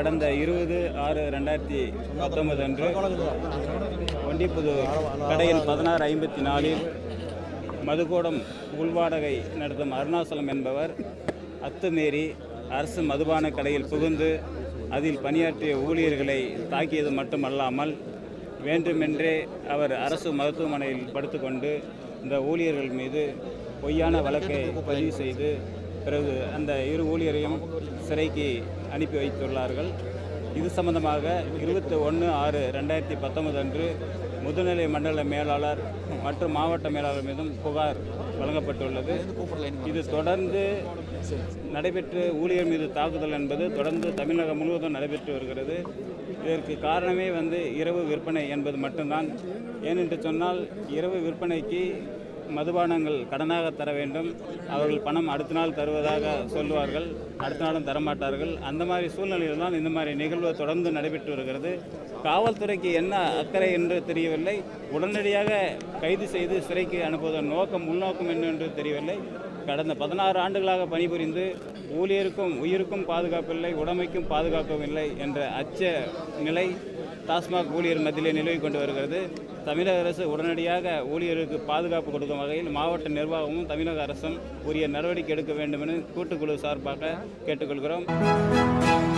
கடந்த இருபது ஆறு ரெண்டாயிரத்தி பத்தொன்பது அன்று ஒண்டிப்புது கடையில் பதினாறு ஐம்பத்தி நாலில் மதுக்கூடம் உள்வாடகை நடத்தும் அருணாசலம் என்பவர் அத்துமீறி அரசு மதுபான கடையில் புகுந்து அதில் பணியாற்றிய ஊழியர்களை தாக்கியது மட்டுமல்லாமல் வேண்டுமென்றே அவர் அரசு மருத்துவமனையில் படுத்துக்கொண்டு இந்த ஊழியர்கள் மீது பொய்யான வழக்கை பதிவு செய்து பிறகு அந்த இரு ஊழியரையும் சிறைக்கு அனுப்பி வைத்துள்ளார்கள் இது சம்பந்தமாக இருபத்தி ஒன்று ஆறு ரெண்டாயிரத்தி பத்தொன்பது அன்று முதுநிலை மண்டல மேலாளர் மற்றும் மாவட்ட மேலாளர் மீதும் புகார் வழங்கப்பட்டுள்ளது இது தொடர்ந்து நடைபெற்று ஊழியர் மீது தாக்குதல் என்பது தொடர்ந்து தமிழகம் முழுவதும் நடைபெற்று வருகிறது இதற்கு காரணமே வந்து இரவு விற்பனை என்பது மட்டும்தான் ஏனென்று சொன்னால் இரவு விற்பனைக்கு மதுபானங்கள் கடனாக தர வேண்டும் அவர்கள் பணம் அடுத்த நாள் தருவதாக சொல்லுவார்கள் அடுத்த நாளும் தரமாட்டார்கள் அந்த மாதிரி சூழ்நிலையில் தான் இந்த மாதிரி நிகழ்வு தொடர்ந்து நடைபெற்று வருகிறது காவல்துறைக்கு என்ன அக்கறை என்று தெரியவில்லை உடனடியாக கைது செய்து சிறைக்கு அனுப்புவதன் நோக்கம் உள்நோக்கம் என்ன என்று தெரியவில்லை கடந்த பதினாறு ஆண்டுகளாக பணிபுரிந்து ஊழியருக்கும் உயிருக்கும் பாதுகாப்பில்லை உடமைக்கும் பாதுகாப்பும் இல்லை என்ற அச்ச நிலை டாஸ்மாக் ஊழியர் மத்தியிலே நிலவி கொண்டு வருகிறது தமிழக அரசு உடனடியாக ஊழியருக்கு பாதுகாப்பு கொடுக்கும் வகையில் மாவட்ட நிர்வாகமும் தமிழக அரசும் உரிய நடவடிக்கை எடுக்க வேண்டும் என கூட்டுக்குழு சார்பாக கேட்டுக்கொள்கிறோம்